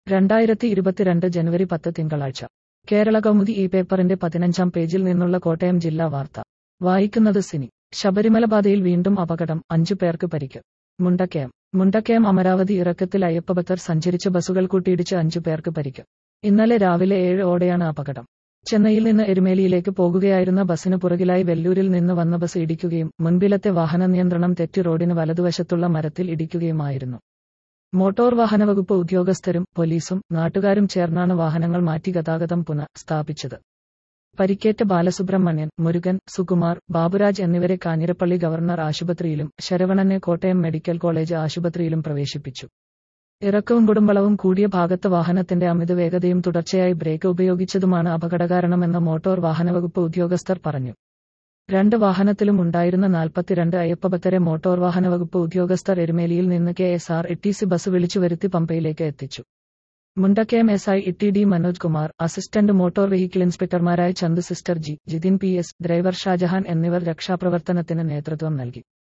രണ്ടായിരത്തി ഇരുപത്തിരണ്ട് ജനുവരി പത്ത് തിങ്കളാഴ്ച കേരള കൗമുദി ഈ പേപ്പറിന്റെ പതിനഞ്ചാം പേജിൽ നിന്നുള്ള കോട്ടയം ജില്ലാ വാർത്ത വായിക്കുന്നത് സിനി ശബരിമല പാതയിൽ വീണ്ടും അപകടം അഞ്ചു പേർക്ക് പരിക്ക് മുണ്ടക്കയം മുണ്ടക്കയം അമരാവതി ഇറക്കത്തിൽ അയ്യപ്പഭക്തർ സഞ്ചരിച്ച ബസ്സുകൾ കൂട്ടിയിടിച്ച് അഞ്ചു പേർക്ക് പരിക്ക് ഇന്നലെ രാവിലെ ഏഴ് ഓടെയാണ് അപകടം ചെന്നൈയിൽ നിന്ന് എരുമേലിയിലേക്ക് പോകുകയായിരുന്ന ബസിന് പുറകിലായി വെല്ലൂരിൽ നിന്ന് വന്ന ബസ് ഇടിക്കുകയും മുൻപിലത്തെ വാഹന നിയന്ത്രണം തെറ്റി റോഡിന് വലതുവശത്തുള്ള മരത്തിൽ ഇടിക്കുകയുമായിരുന്നു മോട്ടോർ വാഹന വകുപ്പ് ഉദ്യോഗസ്ഥരും പോലീസും നാട്ടുകാരും ചേർന്നാണ് വാഹനങ്ങൾ മാറ്റി ഗതാഗതം പുനഃ സ്ഥാപിച്ചത് പരിക്കേറ്റ ബാലസുബ്രഹ്മണ്യൻ മുരുകൻ സുകുമാർ ബാബുരാജ് എന്നിവരെ കാഞ്ഞിരപ്പള്ളി ഗവർണർ ആശുപത്രിയിലും ശരവണനെ കോട്ടയം മെഡിക്കൽ കോളേജ് ആശുപത്രിയിലും പ്രവേശിപ്പിച്ചു ഇറക്കവും കുടുംബളവും കൂടിയ ഭാഗത്ത് വാഹനത്തിന്റെ അമിത വേഗതയും തുടർച്ചയായി ബ്രേക്ക് ഉപയോഗിച്ചതുമാണ് അപകടകാരണമെന്ന് മോട്ടോർ വാഹനവകുപ്പ് ഉദ്യോഗസ്ഥർ പറഞ്ഞു രണ്ട് വാഹനത്തിലും ഉണ്ടായിരുന്ന നാൽപ്പത്തിരണ്ട് അയ്യപ്പഭക്തരെ മോട്ടോർ വാഹനവകുപ്പ് ഉദ്യോഗസ്ഥർ എരുമേലിയിൽ നിന്ന് K S R E bus വിളിച്ചു വരുത്തി പമ്പയിലേക്ക് എത്തിച്ചു Mundakayam S I E T D Manoj Kumar assistant motor vehicle ഇൻസ്പെക്ടർമാരായ Chandu sister G Jithin P S driver Shajahan എന്നിവർ രക്ഷാപ്രവർത്തനത്തിന് നേതൃത്വം നൽകി